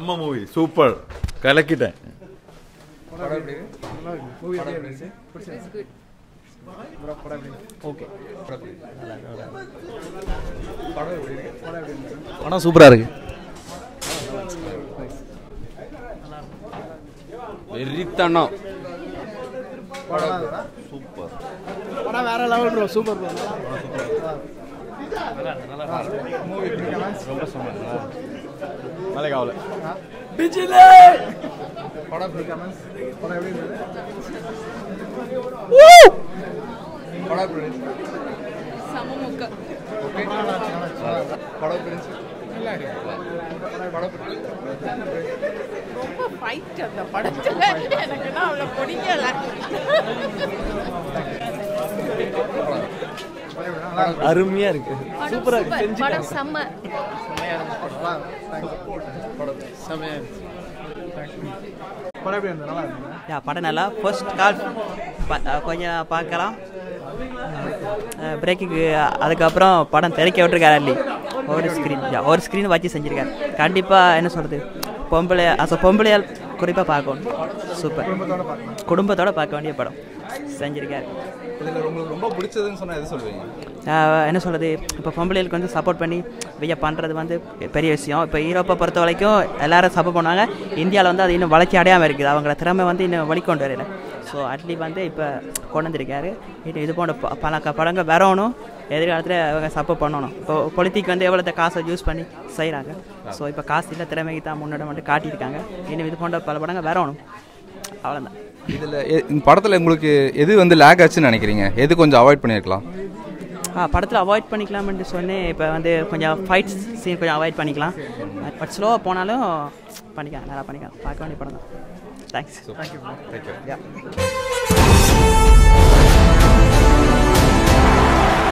செம்ம movie super கலக்கிட்டேன் படம் சூப்பராக இருக்கு வெறித்தனம் படம் வேற லெவல் ப்ரோ சூப்பர் ப்ரோ மலை காவல ரொம்ப ஃபைட் அந்த படத்துல எனக்கு அவ்வளோ பிடிக்கல அருமையாக இருக்கு சூப்பரா இருக்கு படம் செம்ம படம் எப்படி இருந்தது நல்லா இருந்தது யா படம் நல்லா ஃபர்ஸ்ட் கால் கொஞ்சம் பார்க்கலாம் பிரேக்குக்கு அதுக்கப்புறம் படம் திரைக்க விட்டுருக்காரு அள்ளி ஒரு ஸ்க்ரீன் ஒரு ஸ்க்ரீன் வச்சு செஞ்சுருக்காரு கண்டிப்பாக என்ன சொல்கிறது பொம்பளை அசோ பொம்பளையால் குறிப்பாக பார்க்கணும் சூப்பர் குடும்பத்தோட பார்க்க வேண்டிய படம் செஞ்சுருக்காரு இதில் உங்களுக்கு ரொம்ப பிடிச்சதுன்னு சொன்னால் எது சொல்லுவீங்க ஆஹ் என்ன சொல்கிறது இப்போ பொம்பளைகளுக்கு வந்து சப்போர்ட் பண்ணி வெய்ய பண்ணுறது வந்து பெரிய விஷயம் இப்போ ஈரோப்பை பொறுத்த வரைக்கும் எல்லாரும் சப்போர்ட் பண்ணுவாங்க இந்தியாவில் வந்து அது இன்னும் வளர்ச்சி அடையாமல் இருக்குது அவங்கள திறமை வந்து இன்னும் வெளிக்கொண்டு வரல ஸோ அட்லி வந்து இப்போ கொண்டு வந்திருக்காரு இது இது போன்ற ப- பல க படங்கள் வரணும் எதிர்காலத்தில் அவங்க சப்போர்ட் பண்ணணும் இப்போ பொலிட்டிக் வந்து எவ்வளோ காசை யூஸ் பண்ணி செய்கிறாங்க ஸோ இப்போ காசு இல்லை திறமைக்கு தான் முன்னோட மட்டும் காட்டியிருக்காங்க இன்னும் இது போன்ற பல படங்கள் வரணும் அவ்வளோதான் இதில் இந்த படத்தில் உங்களுக்கு எது வந்து லேக் ஆச்சுன்னு நினைக்கிறீங்க எது கொஞ்சம் அவாய்ட் பண்ணியிருக்கலாம் ஆ படத்தில் அவாய்ட் பண்ணிக்கலாம்னு சொன்னேன் இப்போ வந்து கொஞ்சம் ஃபைட் சீன் கொஞ்சம் அவாய்ட் பண்ணிக்கலாம் பட் ஸ்லோவாக போனாலும் பண்ணிக்கலாம் நல்லா பண்ணிக்கலாம் பார்க்க வேண்டிய படம் தான் தேங்க்ஸ் தேங்க்யூ